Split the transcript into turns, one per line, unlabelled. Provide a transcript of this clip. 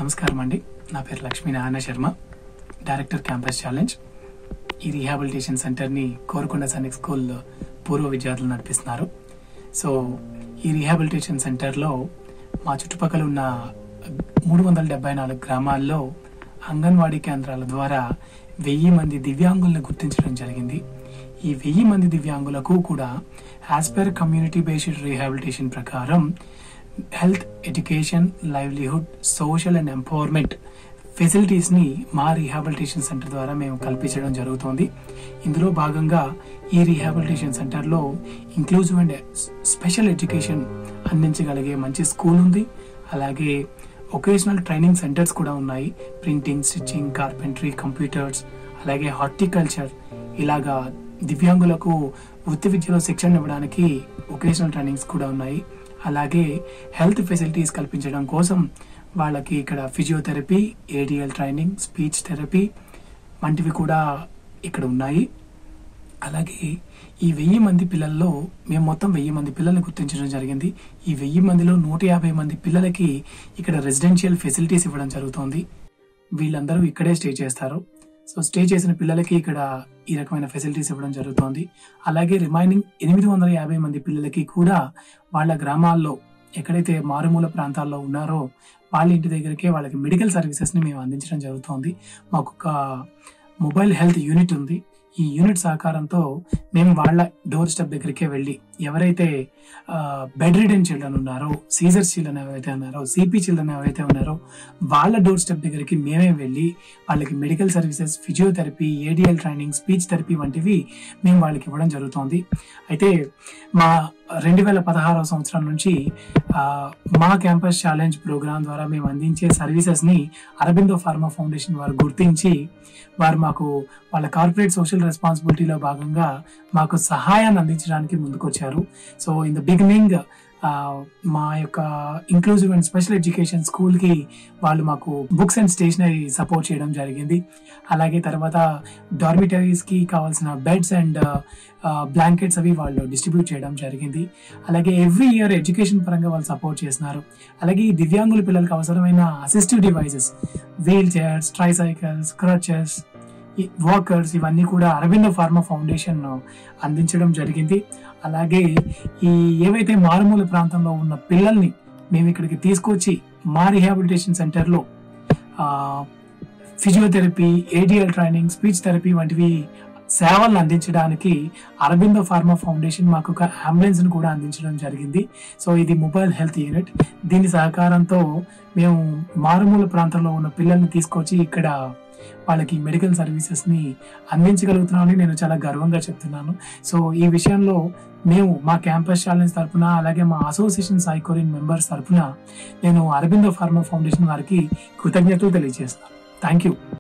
నమస్కారం అండి నా పేరు Lakshminarayana Sharma director campus challenge ఈ రీహాబిలిటేషన్ సెంటర్ని కోరుకొండ సైనిక్ స్కూల్ పూర్వ విద్యార్థులు నడిపిస్తున్నారు సో ఈ రీహాబిలిటేషన్ సెంటర్లో మా చుట్టుపక్కల ఉన్న మూడు వందల డెబ్బై నాలుగు గ్రామాల్లో అంగన్వాడీ కేంద్రాల ద్వారా వెయ్యి మంది దివ్యాంగులను గుర్తించడం జరిగింది ఈ వెయ్యి మంది దివ్యాంగులకు కూడా as per community based rehabilitation ప్రకారం health education livelihood social and empowerment facilities ని మా రీహాబిలిటేషన్ సెంటర్ ద్వారా మేము కల్పించడం జరుగుతోంది ఇందులో భాగంగా ఈ రీహాబిలిటేషన్ సెంటర్లో ఇంక్లూజివ్ అండ్ స్పెషల్ ఎడ్యుకేషన్ అందించగలిగే మంచి స్కూల్ ఉంది అలాగే ఒకేషనల్ ట్రైనింగ్ సెంటర్స్ కూడా ఉన్నాయి ప్రింటింగ్ స్టిచ్చింగ్ కార్పెంటరీ కంప్యూటర్స్ అలాగే హార్టికల్చర్ ఇలాగా దివ్యాంగులకు వృత్తి విద్యలో శిక్షణ ఇవ్వడానికి ఒకేషనల్ ట్రైనింగ్స్ కూడా ఉన్నాయి అలాగే హెల్త్ ఫెసిలిటీస్ కల్పించడం కోసం వాళ్ళకి ఇక్కడ physiotherapy ADL training speech therapy వంటివి కూడా ఇక్కడ ఉన్నాయి అలాగే ఈ వెయ్యి మంది పిల్లల్లో మేము మొత్తం వెయ్యి మంది పిల్లల్ని గుర్తించడం జరిగింది ఈ వెయ్యి మందిలో నూట యాభై మంది పిల్లలకి ఇక్కడ రెసిడెన్షియల్ ఫెసిలిటీస్ ఇవ్వడం జరుగుతోంది వీళ్ళందరూ ఇక్కడే స్టే చేస్తారు సో స్టే చేసిన పిల్లలకి ఇక్కడ ఈ రకమైన ఫెసిలిటీస్ ఇవ్వడం జరుగుతోంది అలాగే రిమైనింగ్ ఎనిమిది వందల యాభై మంది పిల్లలకి కూడా వాళ్ళ గ్రామాల్లో ఎక్కడైతే మారుమూల ప్రాంతాల్లో ఉన్నారో వాళ్ళ ఇంటి దగ్గరికే వాళ్ళకి మెడికల్ సర్వీసెస్ని మేము అందించడం జరుగుతోంది మాకు ఒక మొబైల్ హెల్త్ యూనిట్ ఉంది ఈ యూనిట్ సహకారంతో మేము వాళ్ళ డోర్ స్టెప్ దగ్గరికే వెళ్ళి ఎవరైతే బెడ్ రిడెన్ చిల్డ్రన్ ఉన్నారో సీజర్ చిల్డ్రన్ ఎవరైతే ఉన్నారో సిపి చిల్డ్రన్ ఎవరైతే ఉన్నారో వాళ్ళ డోర్ స్టెప్ దగ్గరికి మేమే వెళ్ళి వాళ్ళకి medical services physiotherapy ADL training speech therapy వంటివి మేము వాళ్ళకి ఇవ్వడం జరుగుతోంది అయితే మా రెండు వేల పదహారవ సంవత్సరం నుంచి ఆ, మా క్యాంపస్ ఛాలెంజ్ ప్రోగ్రామ్ ద్వారా మేము అందించే సర్వీసెస్ని అరబిందో ఫార్మా ఫౌండేషన్ వారు గుర్తించి వారు మాకు వాళ్ళ కార్పొరేట్ సోషల్ రెస్పాన్సిబిలిటీలో భాగంగా మాకు సహాయాన్ని అందించడానికి ముందుకొచ్చారు సో ఇన్ ద బిగినింగ్ మా యొక్క inclusive and special education school కి వాళ్ళు మాకు బుక్స్ అండ్ స్టేషనరీ సపోర్ట్ చేయడం జరిగింది అలాగే తర్వాత డార్మిటరీస్ కి కావాల్సిన బెడ్స్ అండ్ బ్లాంకెట్స్ అవి వాళ్ళు డిస్ట్రిబ్యూట్ చేయడం జరిగింది అలాగే ఎవ్రీ ఇయర్ ఎడ్యుకేషన్ పరంగా వాళ్ళు సపోర్ట్ చేస్తున్నారు అలాగే ఈ దివ్యాంగుల పిల్లలకు అవసరమైన assistive devices wheelchairs tricycles crutches walkers ఇవన్నీ కూడా అరవింద ఫార్మా ఫౌండేషన్ అందించడం జరిగింది అలాగే ఈ ఏవైతే మారుమూల ప్రాంతంలో ఉన్న పిల్లల్ని మేము ఇక్కడికి తీసుకొచ్చి మా రిహాబిలిటేషన్ సెంటర్లో physiotherapy ADL training speech therapy వంటివి సేవలను అందించడానికి అరబిందో ఫార్మా ఫౌండేషన్ మాకు ఒక అంబులెన్స్ ను కూడా అందించడం జరిగింది సో ఇది మొబైల్ హెల్త్ యూనిట్ దీని సహకారంతో మేము మారుమూల ప్రాంతంలో ఉన్న పిల్లల్ని తీసుకొచ్చి ఇక్కడ వాళ్ళకి మెడికల్ సర్వీసెస్ ని అందించగలుగుతున్నామని నేను చాలా గర్వంగా చెప్తున్నాను సో ఈ విషయంలో మేము మా క్యాంపస్ ఛాలెంజ్ తరపున అలాగే మా అసోసియేషన్ సైకోరిన్ మెంబర్స్ తరపున నేను అరబిందో ఫార్మా ఫౌండేషన్ వారికి కృతజ్ఞతలు తెలియజేస్తాను థ్యాంక్ యూ